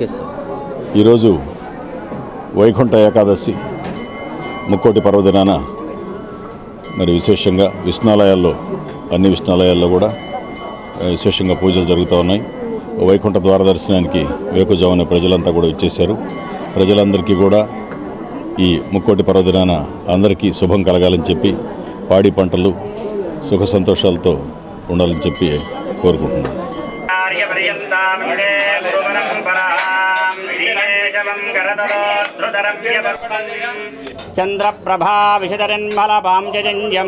okay sir ఈరోజు వైకుంఠ ఏకాదశి ముక్కోటి పర్వదినాన మరి విశేషంగా విష్ణాలయాల్లో అన్ని విష్ణాలయాల్లో కూడా ఆ, విశేషంగా పూజలు జరుగుతూ ఉన్నాయి వైకుంఠ ద్వార దర్శనానికి వేకుజామున ప్రజలంతా కూడా ఇచ్చేశారు ప్రజలందరికీ కూడా ఈ ముక్కోటి పర్వదినాన అందరికీ శుభం కలగాలని చెప్పి పాడి పంటలు సుఖ సంతోషాలతో ఉండాలని చెప్పి కోరుకుంటున్నాను ఆర్యపర్యంతామందే గురుపరంపరాం శ్రీకేశవం కరతలోద్ధృతరం చంద్రప్రభా విశదరన్మలపాం జంజం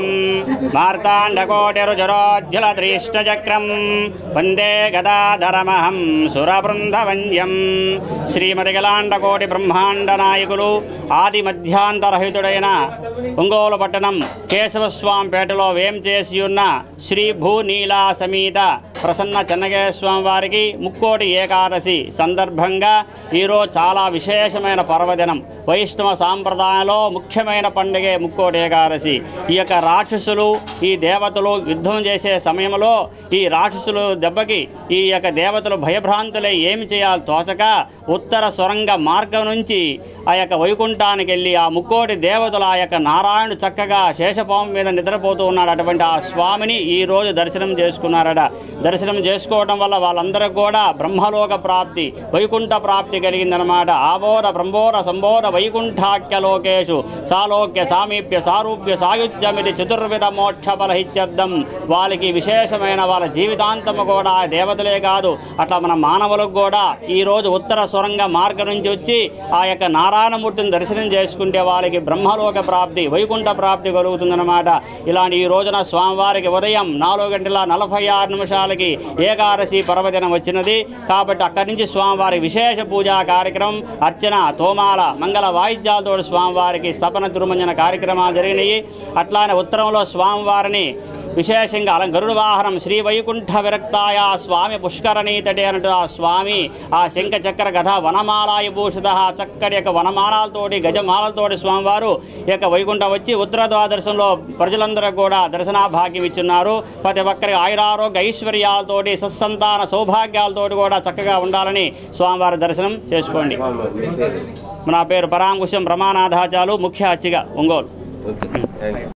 మార్తాండకోటిరుజరోజ్వలద్రీష్టచక్రం వందే గదాధరమహం సురబృందవంద్యం శ్రీమతిగలాండకోటి బ్రహ్మాండ నాయకులు ఆది మధ్యాంతరహితుడైన ఒంగోలు పట్టణం కేశవస్వామిపేటలో వేం చేసి ఉన్న శ్రీ భూనీలా సమేత ప్రసన్న చెన్నకేశ్వరం వారికి ముక్కోటి ఏకాదశి సందర్భంగా ఈరోజు చాలా విశేషమైన పర్వదినం వైష్ణవ సాంప్రదాయంలో ముఖ్యమైన పండుగే ముక్కోటి ఏకాదశి ఈ యొక్క రాక్షసులు ఈ దేవతలు యుద్ధం చేసే సమయంలో ఈ రాక్షసులు దెబ్బకి ఈ యొక్క దేవతలు భయభ్రాంతులై ఏమి చేయాలో తోచక ఉత్తర సొరంగ మార్గం నుంచి ఆ యొక్క వైకుంఠానికి వెళ్ళి ఆ ముక్కోటి దేవతలు ఆ యొక్క నారాయణుడు చక్కగా శేషపాము మీద నిద్రపోతూ ఉన్నాడు అటువంటి ఆ స్వామిని ఈ రోజు దర్శనం చేసుకున్నారట దర్శనం చేసుకోవడం వల్ల వాళ్ళందరూ కూడా బ్రహ్మలోక ప్రాప్తి వైకుంఠ ప్రాప్తి కలిగిందనమాట ఆమోద బ్రహ్మోర సంబోధ వైకుంఠాఖ్యలోకేషు సాలోక్య సామీప్య సారూప్య సాయుధ్యమిది చతుర్విధ మోక్ష ఫలహిత్యర్థం వాళ్ళకి విశేషమైన వాళ్ళ జీవితాంతము కూడా ఆ దేవతలే కాదు అట్లా మన మానవులకు కూడా ఈ రోజు ఉత్తర సొరంగ మార్గం నుంచి వచ్చి ఆ యొక్క నారాయణమూర్తిని దర్శనం చేసుకుంటే వాళ్ళకి బ్రహ్మలోక ప్రాప్తి వైకుంఠ ప్రాప్తి కలుగుతుందన్నమాట ఇలాంటి ఈ రోజున స్వామివారికి ఉదయం నాలుగు గంటల నలభై ఆరు నిమిషాలకి ఏకాదశి పర్వదినం వచ్చినది కాబట్టి అక్కడి నుంచి స్వామివారి విశేష పూజా కార్యక్రమం అర్చన తోమాల మంగళ వాయిద్యాలతో స్వామివారికి స్థపన తిరుమంజన కార్యక్రమాలు జరిగినాయి అట్లానే ఉత్తరంలో స్వామివారిని విశేషంగా అలా గరుడ వాహనం శ్రీ వైకుంఠ విరక్తాయ స్వామి పుష్కరణీ తటే అన్నట్టు ఆ స్వామి ఆ శంఖ చక్ర గధ వనమాలాయ భూషిత చక్కటి యొక్క వనమాలతోటి గజమాలతోటి స్వామివారు ఈ యొక్క వైకుంఠం వచ్చి ఉత్తర ద్వాదర్శనంలో ప్రజలందరూ కూడా దర్శనాభాగ్యం ఇచ్చున్నారు ప్రతి ఒక్కరికి ఆయురారోగ్య ఐశ్వర్యాలతోటి సత్సంతాన సౌభాగ్యాలతోటి కూడా చక్కగా ఉండాలని స్వామివారి దర్శనం చేసుకోండి నా పేరు పరాంకుశం రమానాథాచాలు ముఖ్య అచ్చిగా ఒంగోలు ఓకే థ్యాంక్ యూ